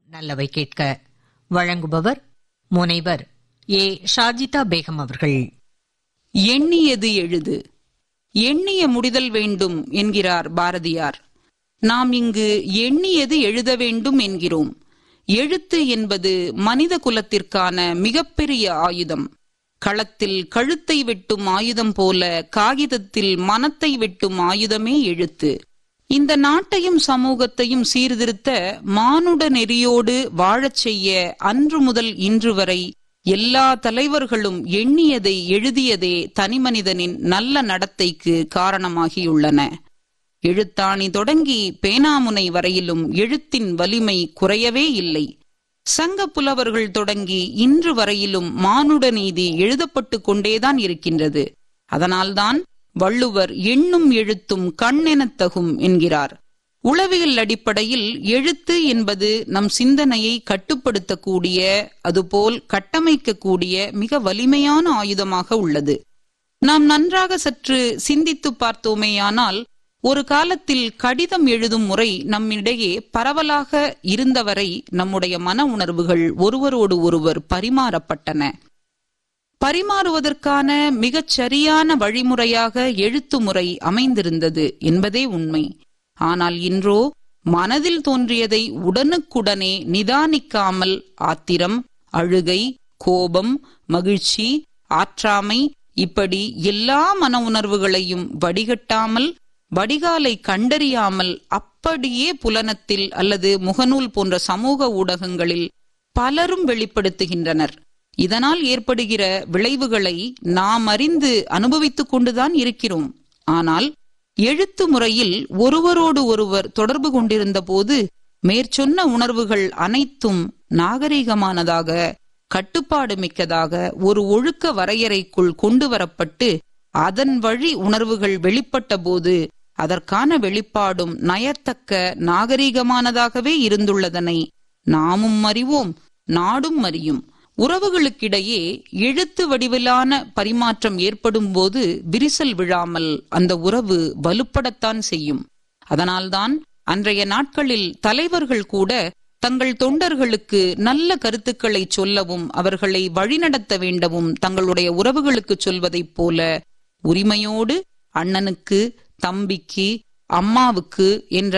நல்லவை கேட்க வழங்குபவர் முனைவர் ஏ ஷாஜிதா பேகம் அவர்கள் எண்ணியது எழுது எண்ணிய முடிதல் வேண்டும் என்கிறார் பாரதியார் நாம் இங்கு எண்ணியது எழுத வேண்டும் என்கிறோம் எழுத்து என்பது மனித குலத்திற்கான மிகப்பெரிய ஆயுதம் களத்தில் கழுத்தை வெட்டும் ஆயுதம் போல காகிதத்தில் மனத்தை வெட்டும் ஆயுதமே எழுத்து இந்த நாட்டையும் சமூகத்தையும் சீர்திருத்த மானுட நெறியோடு வாழச் செய்ய அன்று முதல் இன்று வரை எல்லா தலைவர்களும் எண்ணியதை எழுதியதே தனிமனிதனின் நல்ல நடத்தைக்கு காரணமாகியுள்ளன எழுத்தாணி தொடங்கி பேனாமுனை வரையிலும் எழுத்தின் வலிமை குறையவே இல்லை சங்க புலவர்கள் தொடங்கி இன்று வரையிலும் மானுட நீதி எழுதப்பட்டு கொண்டேதான் இருக்கின்றது அதனால்தான் வள்ளுவர் எண்ணும் எழுத்தும் கண்ணெனத்தகும் என்கிறார் உளவியல் அடிப்படையில் எழுத்து என்பது நம் சிந்தனையை கட்டுப்படுத்தக்கூடிய அதுபோல் கட்டமைக்கக்கூடிய மிக வலிமையான ஆயுதமாக உள்ளது நாம் நன்றாக சற்று சிந்தித்து பார்த்தோமேயானால் ஒரு காலத்தில் கடிதம் எழுதும் முறை நம்மிடையே பரவலாக இருந்தவரை நம்முடைய மன உணர்வுகள் ஒருவரோடு ஒருவர் பரிமாறப்பட்டன பரிமாறுவதற்கான மிகச் சரியான வழிமுறையாக எழுத்து முறை அமைந்திருந்தது என்பதே உண்மை ஆனால் இன்றோ மனதில் தோன்றியதை உடனுக்குடனே நிதானிக்காமல் ஆத்திரம் அழுகை கோபம் மகிழ்ச்சி ஆற்றாமை இப்படி எல்லா மன உணர்வுகளையும் வடிகட்டாமல் வடிகாலை கண்டறியாமல் அப்படியே புலனத்தில் அல்லது முகநூல் போன்ற சமூக ஊடகங்களில் பலரும் வெளிப்படுத்துகின்றனர் இதனால் ஏற்படுகிற விளைவுகளை நாம் அறிந்து அனுபவித்துக் கொண்டுதான் இருக்கிறோம் ஆனால் எழுத்து முறையில் ஒருவரோடு ஒருவர் தொடர்பு கொண்டிருந்த போது மேற்சொன்ன உணர்வுகள் அனைத்தும் நாகரிகமானதாக கட்டுப்பாடு மிக்கதாக ஒரு ஒழுக்க வரையறைக்குள் கொண்டு வரப்பட்டு அதன் வழி உணர்வுகள் வெளிப்பட்ட போது அதற்கான வெளிப்பாடும் நயத்தக்க நாகரிகமானதாகவே இருந்துள்ளதனை நாமும் அறிவோம் நாடும் அறியும் உறவுகளுக்கிடையே எழுத்து வடிவிலான பரிமாற்றம் ஏற்படும் போது விரிசல் விழாமல் அந்த உறவு வலுப்படத்தான் செய்யும் அதனால்தான் அன்றைய நாட்களில் தலைவர்கள் கூட தங்கள் தொண்டர்களுக்கு நல்ல கருத்துக்களை சொல்லவும் அவர்களை வழிநடத்த வேண்டவும் தங்களுடைய உறவுகளுக்கு சொல்வதைப் போல உரிமையோடு அண்ணனுக்கு தம்பிக்கு அம்மாவுக்கு என்ற